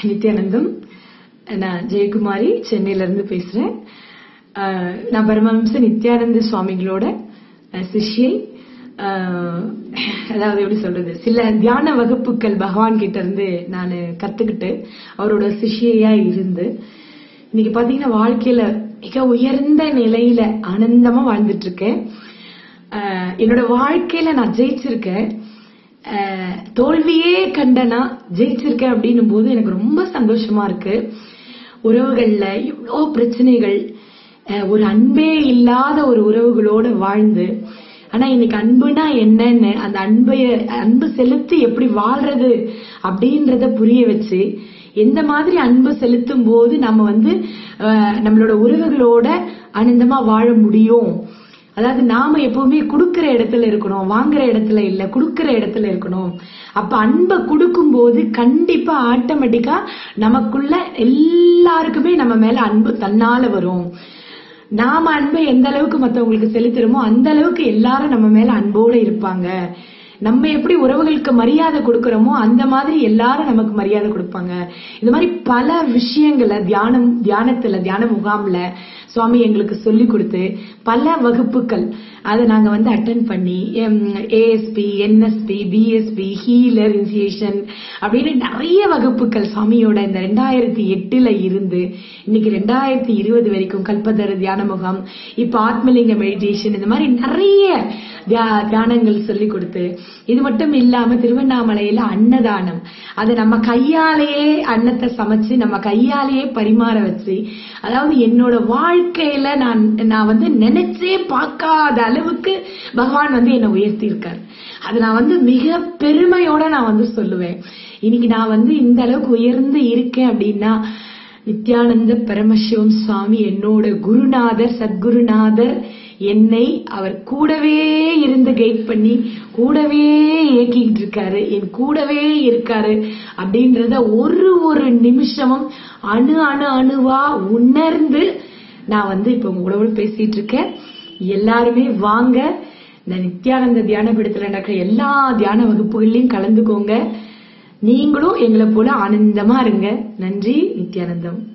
நித்யானந்தம் நான் ஜெயக்குமாரி சென்னையில இருந்து பேசுறேன் அஹ், நான் பரமஹம்ச நித்யானந்த சுவாமிகளோட அஹ், சிஷ்யை அஹ், அதாவது எப்படி சொல்றது சில தியான வகுப்புகள் பகவான் கிட்ட இருந்து நான் கத்துக்கிட்டு அவரோட சிஷ்யையா இருந்து இன்னைக்கு பாத்தீங்கன்னா வாழ்க்கையில மிக உயர்ந்த நிலையில ஆனந்தமா வாழ்ந்துட்டு இருக்கேன் அஹ், என்னோட வாழ்க்கையில நான் ஜெயிச்சிருக்கேன் அஹ், தோல்வியே கண்டனா ஜெயிச்சிருக்கேன் அப்படின்னும் போது எனக்கு ரொம்ப சந்தோஷமா இருக்கு உறவுகள்ல இவ்வளோ பிரச்சனைகள் அஹ், ஒரு அன்பே இல்லாத ஒரு உறவுகளோட வாழ்ந்து ஆனா இன்னைக்கு அன்புனா என்னன்னு அந்த அன்பைய அன்பு செலுத்தி எப்படி வாழ்றது அப்படின்றத புரிய வச்சு எந்த மாதிரி அன்பு செலுத்தும் போது நம்ம வந்து அஹ், நம்மளோட உறவுகளோட ஆனந்தமா வாழ முடியும் அதாவது நாம எப்பவுமே கொடுக்கிற இடத்துல இருக்கணும் வாங்குற இடத்துல இல்ல கொடுக்கிற இடத்துல இருக்கணும் அப்ப அன்பை கொடுக்கும் போது கண்டிப்பா ஆட்டோமேட்டிக்கா நமக்குள்ள எல்லாருக்குமே நம்ம மேல அன்பு தன்னால வரும் நாம அன்பை எந்த அளவுக்கு மத்தவங்களுக்கு செலுத்துறோமோ அந்த அளவுக்கு எல்லாரும் நம்ம மேல அன்போட இருப்பாங்க நம்ம எப்படி உறவுகளுக்கு மரியாதை கொடுக்கறோமோ அந்த மாதிரி எல்லாரும் நமக்கு மரியாதை கொடுப்பாங்க இந்த மாதிரி பல விஷயங்களை தியானம் தியானத்துல தியான முகாம்ல சுவாமி எங்களுக்கு சொல்லி கொடுத்து பல வகுப்புகள் அதை நாங்க வந்து அட்டன் பண்ணி ASP NSP BSP healer initiation அப்படின்னு நிறைய வகுப்புகள் சுவாமியோட இந்த ரெண்டாயிரத்தி எட்டுல இருந்து இன்னைக்கு ரெண்டாயிரத்தி இருபது வரைக்கும் கல்பதர தியான முகாம் இப்ப ஆத்மலிங்க மெடிடேஷன் இந்த மாதிரி நிறைய தியா- தியானங்கள் சொல்லி கொடுத்து இது மட்டும் இல்லாம திருவண்ணாமலையில அன்னதானம் அதை நம்ம கையாலேயே அன்னத்தை சமைச்சு நம்ம கையாலேயே பரிமாற வச்சு அதாவது என்னோட வாழ்க்கையில நான் நான் வந்து நினைச்சே பார்க்காத அளவுக்கு பகவான் வந்து என்னை உயர்த்தி இருக்காரு அது நான் வந்து மிக பெருமையோட நான் வந்து சொல்லுவேன் இன்னைக்கு நான் வந்து இந்த அளவுக்கு உயர்ந்து இருக்கேன் அப்படின்னா நித்யானந்த பரமசிவம் சுவாமி என்னோட குருநாதர் சத்குருநாதர் என்னை அவர் கூடவே இருந்து கைட் பண்ணி கூடவே இயக்கிட்டு இருக்காரு என் கூடவே இருக்காரு அப்படின்றத ஒரு ஒரு நிமிஷமும் அணு அணு அணுவா உணர்ந்து நான் வந்து இப்ப உங்களோட பேசிட்டு இருக்கேன் எல்லாருமே வாங்க இந்த நித்யானந்த தியான பீடத்துல நடக்கிற எல்லா தியான வகுப்புகள்லயும் கலந்துக்கோங்க நீங்களும் எங்களை போல ஆனந்தமா இருங்க நன்றி நித்யானந்தம்